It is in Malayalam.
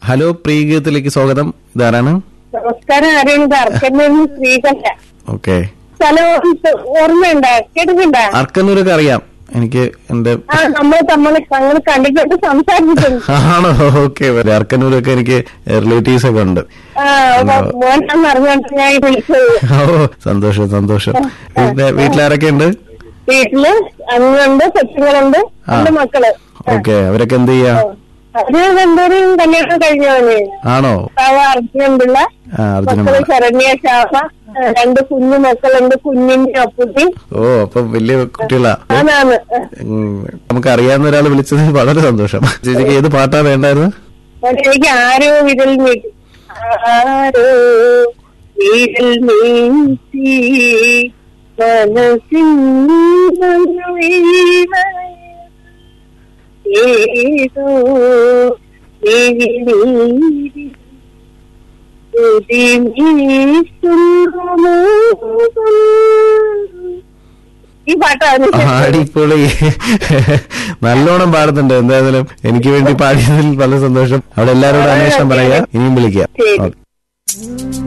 ഹലോ പ്രീഗീതത്തിലേക്ക് സ്വാഗതം ഇതാരാണ് നമസ്കാരം ആരെയാണ് അർക്കന്നൂരിന് ശ്രീകണ്ഠ ഓക്കെ സ്ഥലം ഓർമ്മയുണ്ട കേട്ടിട്ടുണ്ടോ അർക്കന്നൂരൊക്കെ അറിയാം എനിക്ക് എന്റെ ആ നമ്മൾ തമ്മിൽ ഞങ്ങൾ കണ്ടിട്ടുണ്ട് സംസാരിച്ചിട്ടുണ്ട് ആണോ ഓക്കെ അർക്കന്നൂരൊക്കെ എനിക്ക് റിലേറ്റീവ്സ് ഒക്കെ ഉണ്ട് ആ മോനാന്ന് അറിഞ്ഞോണ്ട് ഞാൻ ഈ വിളിച്ചത് ഓ സന്തോഷം സന്തോഷം പിന്നെ വീട്ടിലാരൊക്കെ ഉണ്ട് വീട്ടില് അന്നുണ്ട് കൊച്ചുങ്ങളുണ്ട് ആ. രണ്ട് മക്കള് ഓക്കെ അവരൊക്കെ എന്ത് ചെയ്യാ അവര് രണ്ടുപേരും കല്യാണം കഴിഞ്ഞവന് ആണോ പാവ അർജുനൻ പിള്ള ആ അർജുന മക്കള് ശരണ്യ ശാഖ രണ്ട് കുഞ്ഞു മക്കളുണ്ട് കുഞ്ഞിന്റെ അപ്പുട്ടി ഓ അപ്പൊ വലിയ കുട്ടികളാ അതാണ് ഉം, നമുക്ക് അറിയാവുന്ന ഒരാൾ വിളിച്ചത് വളരെ സന്തോഷം ചേച്ചിക്ക് ഏത് പാട്ടാ വേണ്ടായിരുന്നു എനിക്ക് ആരോ വിരൽ നീട്ടി ആരോ വിരൽ നീട്ടി മനസ്സിൻ ഏതോ നീതി ഈ പാട്ടാണ് അടിപൊളി നല്ലോണം പാടുന്നുണ്ട് എന്തായാലും എനിക്ക് വേണ്ടി പാടിയതിൽ വളരെ സന്തോഷം അവിടെ എല്ലാവരോടും അന്വേഷണം പറയാ ഇനിയും വിളിക്കാം ശരി. ഓക്കെ.